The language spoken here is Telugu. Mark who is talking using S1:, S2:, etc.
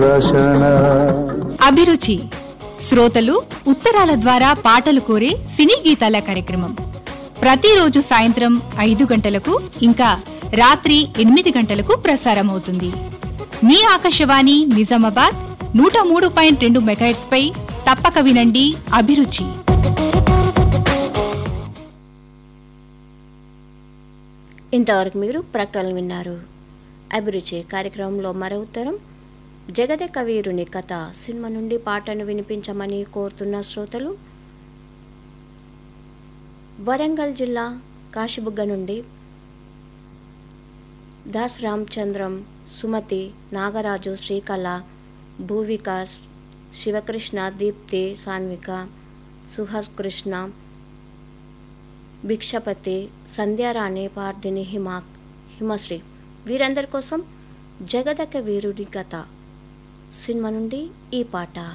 S1: రచన
S2: అభిరుచి శ్రోతలు ఉత్తరాల ద్వారా పాటలు కోరే సినీ గీతాల కార్యక్రమం ప్రతిరోజు సాయంత్రం ఐదు గంటలకు ఇంకా రాత్రి ఎనిమిది గంటలకు ప్రసారమవుతుంది మీ ఆకాశవాణి నిజామాబాద్ నూట మూడు పాయింట్ రెండు మెగాహెట్స్ పై తప్పక వినండి అభిరుచి
S3: ఇంతవరకు మీరు ప్రకటనలు విన్నారు అభిరుచి కార్యక్రమంలో మరో ఉత్తరం జగదేక వీరుని కథ సినిమా నుండి పాటను వినిపించమని కోరుతున్న శ్రోతలు వరంగల్ జిల్లా కాశీబుగ్గ నుండి దాస్ రామచంద్రం సుమతి నాగరాజు శ్రీకళ భూవికాస్ శివకృష్ణ దీప్తి సాన్విక సుహాస్ కృష్ణ భిక్షపతి సంధ్యారాణి పార్థిని హిమా హిమశ్రీ వీరందరి కోసం జగదక వీరుడి కథ సినిమా నుండి ఈ పాట